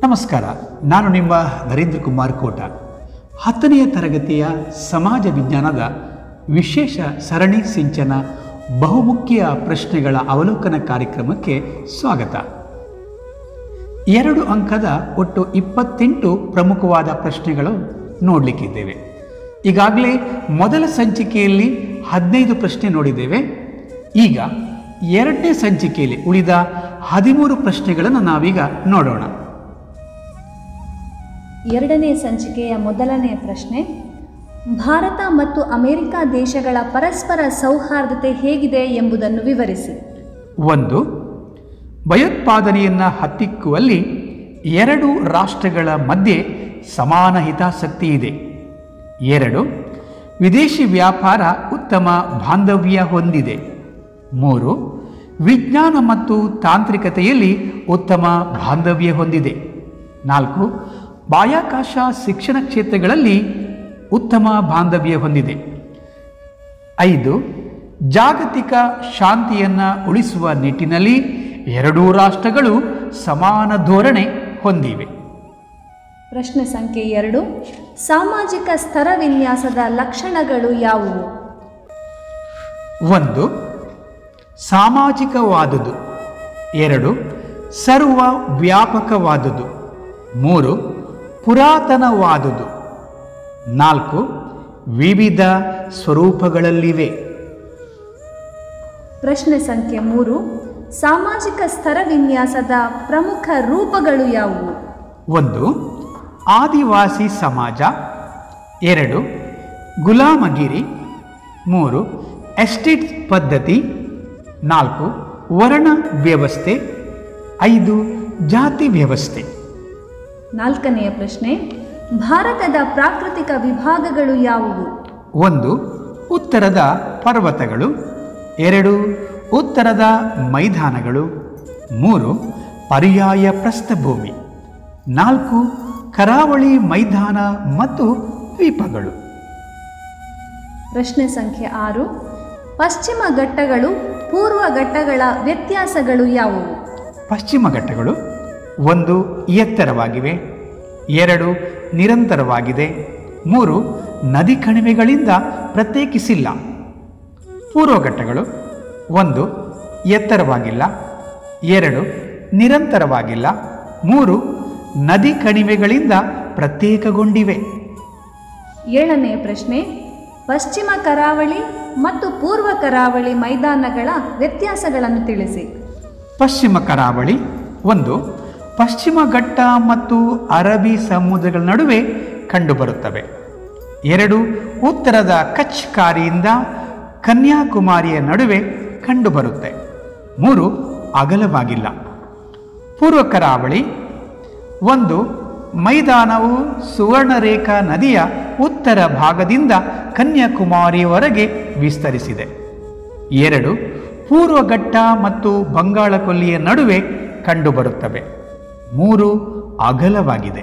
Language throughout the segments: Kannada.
ನಮಸ್ಕಾರ ನಾನು ನಿಮ್ಮ ನರೇಂದ್ರ ಕುಮಾರ್ ಕೋಟ ಹತ್ತನೆಯ ತರಗತಿಯ ಸಮಾಜ ವಿಜ್ಞಾನದ ವಿಶೇಷ ಸರಣಿ ಸಿಂಚನ ಬಹುಮುಖ್ಯ ಪ್ರಶ್ನೆಗಳ ಅವಲೋಕನ ಕಾರ್ಯಕ್ರಮಕ್ಕೆ ಸ್ವಾಗತ ಎರಡು ಅಂಕದ ಒಟ್ಟು ಇಪ್ಪತ್ತೆಂಟು ಪ್ರಮುಖವಾದ ಪ್ರಶ್ನೆಗಳು ನೋಡಲಿಕ್ಕಿದ್ದೇವೆ ಈಗಾಗಲೇ ಮೊದಲ ಸಂಚಿಕೆಯಲ್ಲಿ ಹದಿನೈದು ಪ್ರಶ್ನೆ ನೋಡಿದ್ದೇವೆ ಈಗ ಎರಡನೇ ಸಂಚಿಕೆಯಲ್ಲಿ ಉಳಿದ ಹದಿಮೂರು ಪ್ರಶ್ನೆಗಳನ್ನು ನಾವೀಗ ನೋಡೋಣ ಎರಡನೇ ಸಂಚಿಕೆಯ ಮೊದಲನೇ ಪ್ರಶ್ನೆ ಭಾರತ ಮತ್ತು ಅಮೆರಿಕ ದೇಶಗಳ ಪರಸ್ಪರ ಸೌಹಾರ್ದತೆ ಹೇಗಿದೆ ಎಂಬುದನ್ನು ವಿವರಿಸಿ ಒಂದು ಭಯೋತ್ಪಾದನೆಯನ್ನು ಹತ್ತಿಕ್ಕುವಲ್ಲಿ ಎರಡು ರಾಷ್ಟ್ರಗಳ ಮಧ್ಯೆ ಸಮಾನ ಹಿತಾಸಕ್ತಿ ಇದೆ ಎರಡು ವಿದೇಶಿ ವ್ಯಾಪಾರ ಉತ್ತಮ ಬಾಂಧವ್ಯ ಹೊಂದಿದೆ ಮೂರು ವಿಜ್ಞಾನ ಮತ್ತು ತಾಂತ್ರಿಕತೆಯಲ್ಲಿ ಉತ್ತಮ ಬಾಂಧವ್ಯ ಹೊಂದಿದೆ ನಾಲ್ಕು ಬಾಹ್ಯಾಕಾಶ ಶಿಕ್ಷಣ ಕ್ಷೇತ್ರಗಳಲ್ಲಿ ಉತ್ತಮ ಬಾಂಧವ್ಯ ಹೊಂದಿದೆ ಐದು ಜಾಗತಿಕ ಶಾಂತಿಯನ್ನು ಉಳಿಸುವ ನಿಟ್ಟಿನಲ್ಲಿ ಎರಡೂ ರಾಷ್ಟ್ರಗಳು ಸಮಾನ ಧೋರಣೆ ಹೊಂದಿವೆ ಪ್ರಶ್ನೆ ಸಂಖ್ಯೆ ಎರಡು ಸಾಮಾಜಿಕ ಸ್ತರ ವಿನ್ಯಾಸದ ಲಕ್ಷಣಗಳು ಯಾವುವು ಒಂದು ಸಾಮಾಜಿಕವಾದುದು ಎರಡು ಸರ್ವ ವ್ಯಾಪಕವಾದುದು ಮೂರು ಪುರಾತನವಾದುದು ನಾಲ್ಕು ವಿವಿಧ ಸ್ವರೂಪಗಳಲ್ಲಿವೆ ಪ್ರಶ್ನೆ ಸಂಖ್ಯೆ ಮೂರು ಸಾಮಾಜಿಕ ಸ್ತರ ವಿನ್ಯಾಸದ ಪ್ರಮುಖ ರೂಪಗಳು ಯಾವುವು ಒಂದು ಆದಿವಾಸಿ ಸಮಾಜ ಎರಡು ಗುಲಾಮಗಿರಿ ಮೂರು ಎಸ್ಟೇಟ್ ಪದ್ಧತಿ ನಾಲ್ಕು ವರ್ಣ ವ್ಯವಸ್ಥೆ ಐದು ಜಾತಿ ವ್ಯವಸ್ಥೆ ನಾಲ್ಕನೆಯ ಪ್ರಶ್ನೆ ಭಾರತದ ಪ್ರಾಕೃತಿಕ ವಿಭಾಗಗಳು ಯಾವುವು ಒಂದು ಉತ್ತರದ ಪರ್ವತಗಳು ಎರಡು ಉತ್ತರದ ಮೈದಾನಗಳು ಮೂರು ಪರ್ಯಾಯ ಪ್ರಸ್ಥಭೂಮಿ ನಾಲ್ಕು ಕರಾವಳಿ ಮೈದಾನ ಮತ್ತು ದ್ವೀಪಗಳು ಪ್ರಶ್ನೆ ಸಂಖ್ಯೆ ಆರು ಪಶ್ಚಿಮ ಘಟ್ಟಗಳು ಪೂರ್ವ ಘಟ್ಟಗಳ ವ್ಯತ್ಯಾಸಗಳು ಯಾವುವು ಪಶ್ಚಿಮ ಘಟ್ಟಗಳು ಒಂದು ಎತ್ತರವಾಗಿವೆ ಎರಡು ನಿರಂತರವಾಗಿದೆ ಮೂರು ನದಿ ಕಣಿವೆಗಳಿಂದ ಪ್ರತ್ಯೇಕಿಸಿಲ್ಲ ಪೂರ್ವ ಘಟ್ಟಗಳು ಒಂದು ಎತ್ತರವಾಗಿಲ್ಲ ಎರಡು ನಿರಂತರವಾಗಿಲ್ಲ ಮೂರು ನದಿ ಕಣಿವೆಗಳಿಂದ ಪ್ರತ್ಯೇಕಗೊಂಡಿವೆ ಏಳನೇ ಪ್ರಶ್ನೆ ಪಶ್ಚಿಮ ಕರಾವಳಿ ಮತ್ತು ಪೂರ್ವ ಕರಾವಳಿ ಮೈದಾನಗಳ ವ್ಯತ್ಯಾಸಗಳನ್ನು ತಿಳಿಸಿ ಪಶ್ಚಿಮ ಕರಾವಳಿ ಒಂದು ಪಶ್ಚಿಮ ಘಟ್ಟ ಮತ್ತು ಅರಬ್ಬಿ ಸಮುದ್ರಗಳ ನಡುವೆ ಕಂಡುಬರುತ್ತವೆ ಎರಡು ಉತ್ತರದ ಕಚ್ ಕಾರಿಯಿಂದ ಕನ್ಯಾಕುಮಾರಿಯ ನಡುವೆ ಕಂಡುಬರುತ್ತೆ ಮೂರು ಅಗಲವಾಗಿಲ್ಲ ಪೂರ್ವ ಕರಾವಳಿ ಒಂದು ಮೈದಾನವು ಸುವರ್ಣರೇಖಾ ನದಿಯ ಉತ್ತರ ಭಾಗದಿಂದ ಕನ್ಯಾಕುಮಾರಿಯವರೆಗೆ ವಿಸ್ತರಿಸಿದೆ ಎರಡು ಪೂರ್ವ ಘಟ್ಟ ಮತ್ತು ಬಂಗಾಳ ಕೊಲ್ಲಿಯ ನಡುವೆ ಕಂಡುಬರುತ್ತವೆ ಮೂರು ಅಗಲವಾಗಿದೆ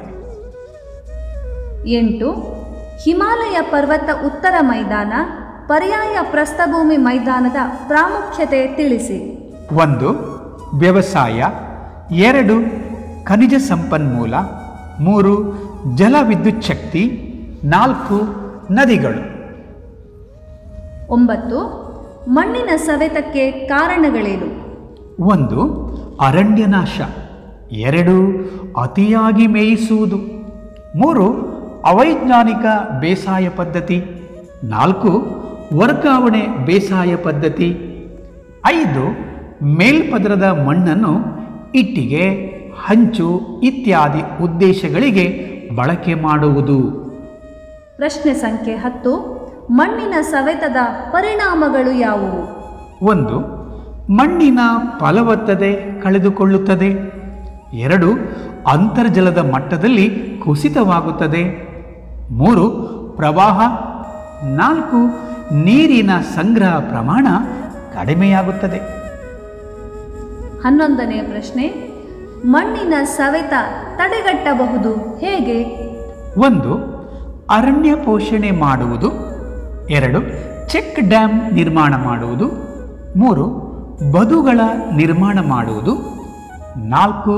ಎಂಟು ಹಿಮಾಲಯ ಪರ್ವತ ಉತ್ತರ ಮೈದಾನ ಪರ್ಯಾಯ ಪ್ರಸ್ಥಭೂಮಿ ಮೈದಾನದ ಪ್ರಾಮುಖ್ಯತೆ ತಿಳಿಸಿ ಒಂದು ವ್ಯವಸಾಯ ಎರಡು ಖನಿಜ ಸಂಪನ್ಮೂಲ ಮೂರು ಜಲವಿದ್ಯುತ್ ಶಕ್ತಿ ನಾಲ್ಕು ನದಿಗಳು ಒಂಬತ್ತು ಮಣ್ಣಿನ ಸವೆತಕ್ಕೆ ಕಾರಣಗಳೇನು ಒಂದು ಅರಣ್ಯನಾಶ ಎರಡು ಅತಿಯಾಗಿ ಮೇಯಿಸುವುದು ಮೂರು ಅವೈಜ್ಞಾನಿಕ ಬೇಸಾಯ ಪದ್ಧತಿ ನಾಲ್ಕು ವರ್ಗಾವಣೆ ಬೇಸಾಯ ಪದ್ಧತಿ ಐದು ಮೇಲ್ಪದರದ ಮಣ್ಣನ್ನು ಇಟ್ಟಿಗೆ ಹಂಚು ಇತ್ಯಾದಿ ಉದ್ದೇಶಗಳಿಗೆ ಬಳಕೆ ಮಾಡುವುದು ಪ್ರಶ್ನೆ ಸಂಖ್ಯೆ ಹತ್ತು ಮಣ್ಣಿನ ಸವೆತದ ಪರಿಣಾಮಗಳು ಯಾವುವು ಒಂದು ಮಣ್ಣಿನ ಫಲವತ್ತತೆ ಕಳೆದುಕೊಳ್ಳುತ್ತದೆ ಎರಡು ಅಂತರ್ಜಲದ ಮಟ್ಟದಲ್ಲಿ ಕುಸಿತವಾಗುತ್ತದೆ ಮೂರು ಪ್ರವಾಹ ನಾಲ್ಕು ನೀರಿನ ಸಂಗ್ರಹ ಪ್ರಮಾಣ ಕಡಿಮೆಯಾಗುತ್ತದೆ ಹನ್ನೊಂದನೆಯ ಪ್ರಶ್ನೆ ಮಣ್ಣಿನ ಸವೆತ ತಡೆಗಟ್ಟಬಹುದು ಹೇಗೆ ಒಂದು ಅರಣ್ಯ ಪೋಷಣೆ ಮಾಡುವುದು ಎರಡು ಚೆಕ್ ಡ್ಯಾಮ್ ನಿರ್ಮಾಣ ಮಾಡುವುದು ಮೂರು ಬದುಗಳ ನಿರ್ಮಾಣ ಮಾಡುವುದು ನಾಲ್ಕು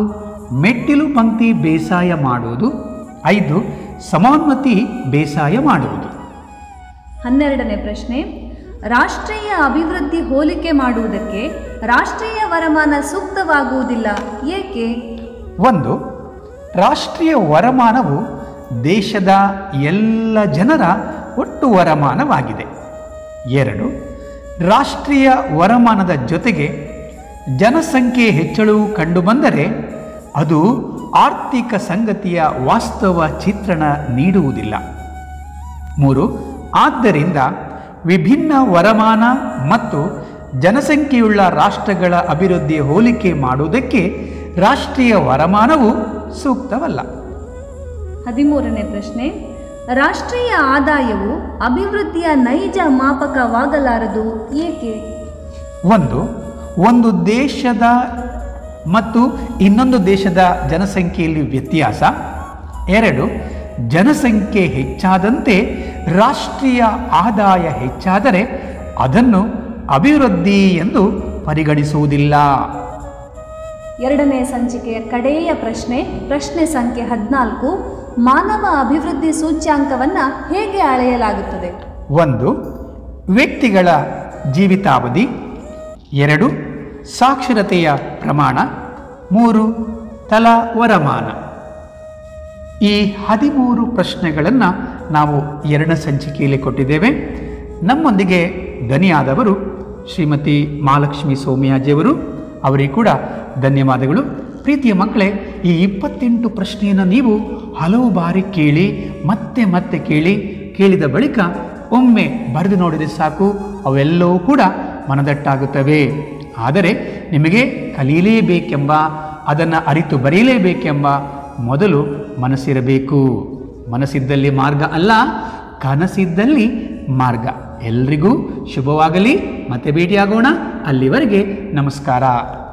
ಮೆಟ್ಟಿಲು ಪಂಕ್ತಿ ಬೇಸಾಯ ಮಾಡುವುದು ಐದು ಸಮಾನ್ಮತಿ ಬೇಸಾಯ ಮಾಡುವುದು ಹನ್ನೆರಡನೇ ಪ್ರಶ್ನೆ ರಾಷ್ಟ್ರೀಯ ಅಭಿವೃದ್ಧಿ ಹೋಲಿಕೆ ಮಾಡುವುದಕ್ಕೆ ರಾಷ್ಟ್ರೀಯ ವರಮಾನ ಸೂಕ್ತವಾಗುವುದಿಲ್ಲ ಏಕೆ ಒಂದು ರಾಷ್ಟ್ರೀಯ ವರಮಾನವು ದೇಶದ ಎಲ್ಲ ಜನರ ಒಟ್ಟು ವರಮಾನವಾಗಿದೆ ಎರಡು ರಾಷ್ಟ್ರೀಯ ವರಮಾನದ ಜೊತೆಗೆ ಜನಸಂಖ್ಯೆ ಹೆಚ್ಚಳವು ಕಂಡುಬಂದರೆ ಅದು ಆರ್ಥಿಕ ಸಂಗತಿಯ ವಾಸ್ತವ ಚಿತ್ರಣ ನೀಡುವುದಿಲ್ಲ ಮೂರು ಆದ್ದರಿಂದ ವಿಭಿನ್ನ ವರಮಾನ ಮತ್ತು ಜನಸಂಖ್ಯೆಯುಳ್ಳ ರಾಷ್ಟ್ರಗಳ ಅಭಿವೃದ್ಧಿ ಹೋಲಿಕೆ ಮಾಡುವುದಕ್ಕೆ ರಾಷ್ಟ್ರೀಯ ವರಮಾನವು ಸೂಕ್ತವಲ್ಲ ಹದಿಮೂರನೇ ಪ್ರಶ್ನೆ ರಾಷ್ಟ್ರೀಯ ಆದಾಯವು ಅಭಿವೃದ್ಧಿಯ ನೈಜ ಮಾಪಕವಾಗಲಾರದು ಏಕೆ ಒಂದು ಒಂದು ದೇಶದ ಮತ್ತು ಇನ್ನೊಂದು ದೇಶದ ಜನಸಂಖ್ಯೆಯಲ್ಲಿ ವ್ಯತ್ಯಾಸ ಎರಡು ಜನಸಂಖ್ಯೆ ಹೆಚ್ಚಾದಂತೆ ರಾಷ್ಟ್ರೀಯ ಆದಾಯ ಹೆಚ್ಚಾದರೆ ಅದನ್ನು ಅಭಿವೃದ್ಧಿ ಎಂದು ಪರಿಗಣಿಸುವುದಿಲ್ಲ ಎರಡನೇ ಸಂಚಿಕೆಯ ಕಡೆಯ ಪ್ರಶ್ನೆ ಪ್ರಶ್ನೆ ಸಂಖ್ಯೆ ಹದಿನಾಲ್ಕು ಮಾನವ ಅಭಿವೃದ್ಧಿ ಸೂಚ್ಯಾಂಕವನ್ನು ಹೇಗೆ ಅಳೆಯಲಾಗುತ್ತದೆ ಒಂದು ವ್ಯಕ್ತಿಗಳ ಜೀವಿತಾವಧಿ ಎರಡು ಸಾಕ್ಷರತೆಯ ಪ್ರಮಾಣ ಮೂರು ತಲಾ ವರಮಾನ ಈ ಹದಿಮೂರು ಪ್ರಶ್ನೆಗಳನ್ನು ನಾವು ಎರಡನೇ ಸಂಚಿಕೆಯಲ್ಲಿ ಕೊಟ್ಟಿದ್ದೇವೆ ನಮ್ಮೊಂದಿಗೆ ಧನಿಯಾದವರು ಶ್ರೀಮತಿ ಮಹಾಲಕ್ಷ್ಮಿ ಸೋಮಯಾಜಿಯವರು ಅವರಿಗೆ ಕೂಡ ಧನ್ಯವಾದಗಳು ಪ್ರೀತಿಯ ಮಕ್ಕಳೇ ಈ ಇಪ್ಪತ್ತೆಂಟು ಪ್ರಶ್ನೆಯನ್ನು ನೀವು ಹಲವು ಬಾರಿ ಕೇಳಿ ಮತ್ತೆ ಮತ್ತೆ ಕೇಳಿ ಕೇಳಿದ ಬಳಿಕ ಒಮ್ಮೆ ಬರೆದು ನೋಡಿದರೆ ಸಾಕು ಅವೆಲ್ಲವೂ ಕೂಡ ಮನದಟ್ಟಾಗುತ್ತವೆ ಆದರೆ ನಿಮಗೆ ಕಲಿಯಲೇಬೇಕೆಂಬ ಅದನ್ನು ಅರಿತು ಬರೆಯಲೇಬೇಕೆಂಬ ಮೊದಲು ಮನಸ್ಸಿರಬೇಕು ಮನಸ್ಸಿದ್ದಲ್ಲಿ ಮಾರ್ಗ ಅಲ್ಲ ಕನಸಿದ್ದಲ್ಲಿ ಮಾರ್ಗ ಎಲ್ರಿಗೂ ಶುಭವಾಗಲಿ ಮತ್ತೆ ಭೇಟಿಯಾಗೋಣ ಅಲ್ಲಿವರೆಗೆ ನಮಸ್ಕಾರ